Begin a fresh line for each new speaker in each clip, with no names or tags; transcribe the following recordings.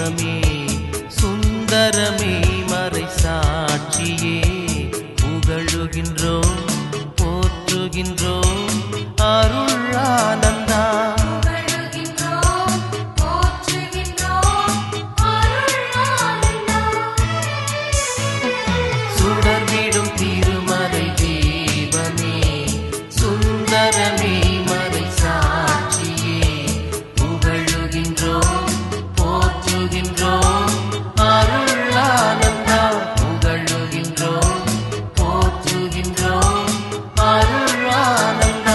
தீபமே சுந்தரமே மறை சாட்சியே புகழுகின்றோம் போற்றுகின்றோம் அருள் ஆனந்தா
புகழுகின்றோம் போற்றுகின்றோம் அருள் ஆனந்தா
சுடர்விடும் திருமறை தீபமே சுந்தரமே மறை சாட்சியே புகழுகின்றோம் போற்றுகின்றோம் அருள் ஆனந்தா புகழுகின்றோம் போற்றுகின்றோம் அருள் ஆனந்தா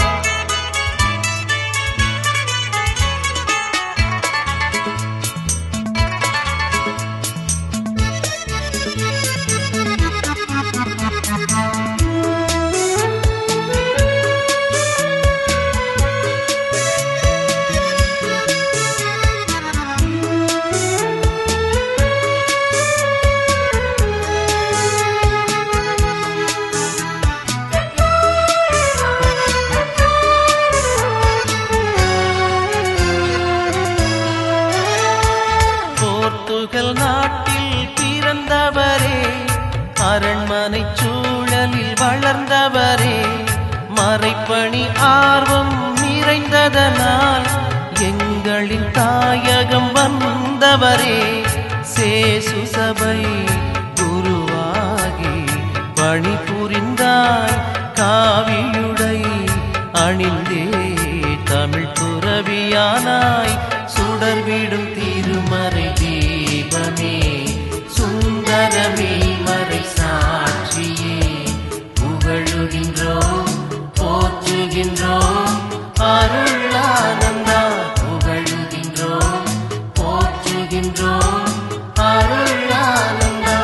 போர்த்துகல் நாட்டில் பிறந்தவரே அரண்மனை சூழலில் வளர்ந்தவரே மறைப்பணி ஆர்வம் நிறைந்ததனால் எங்களின் தாயகம் வந்தவரே சேசு சபை குருவாகி பணி புரிந்தாய் காவியுடை அணிந்தே தமிழ் துறவியானாய் சுடர்விடும் திருமறை தீபமே சுந்தரமே மறை சாட்சியே புகழுகின்றோம் போற்றுகின்றோம் அருள் ஆனந்தா புகழுகின்றோம் போற்றுகின்றோம் அருள் ஆனந்தா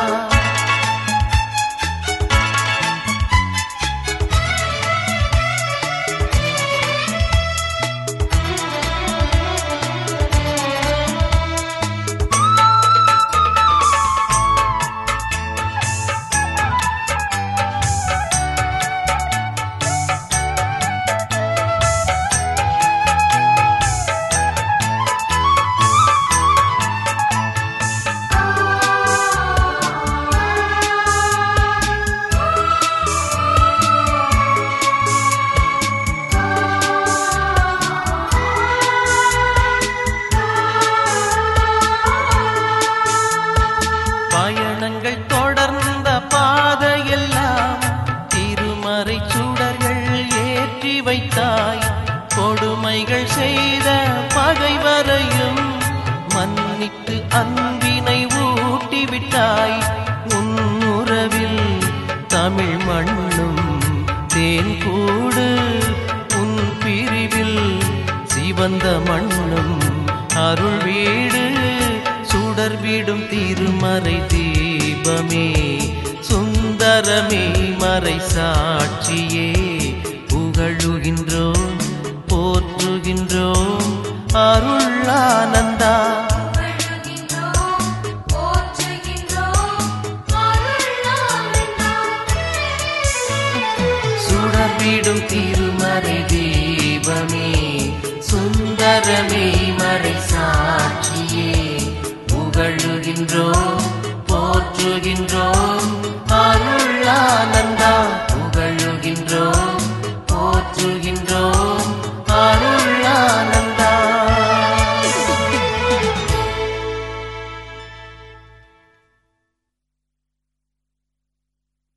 பயணங்கள் தொடர்ந்த பாதையெல்லாம் திருமறை சுடர்கள் ஏற்றி வைத்தாய் கொடுமைகள் செய்த பகைவரையும் மன்னித்து அன்பினை ஊட்டி விட்டாய் உன் உறவில் தமிழ் மண்ணும் தேன் கூடு உன் பிரிவில் சிவந்த மண்ணும் அருள் வீடு சுடர் விடும் திருமறை தீபமே சுந்தரமே மறை சாட்சியே புகழுகின்றோம் போற்றுகின்றோம் அருள்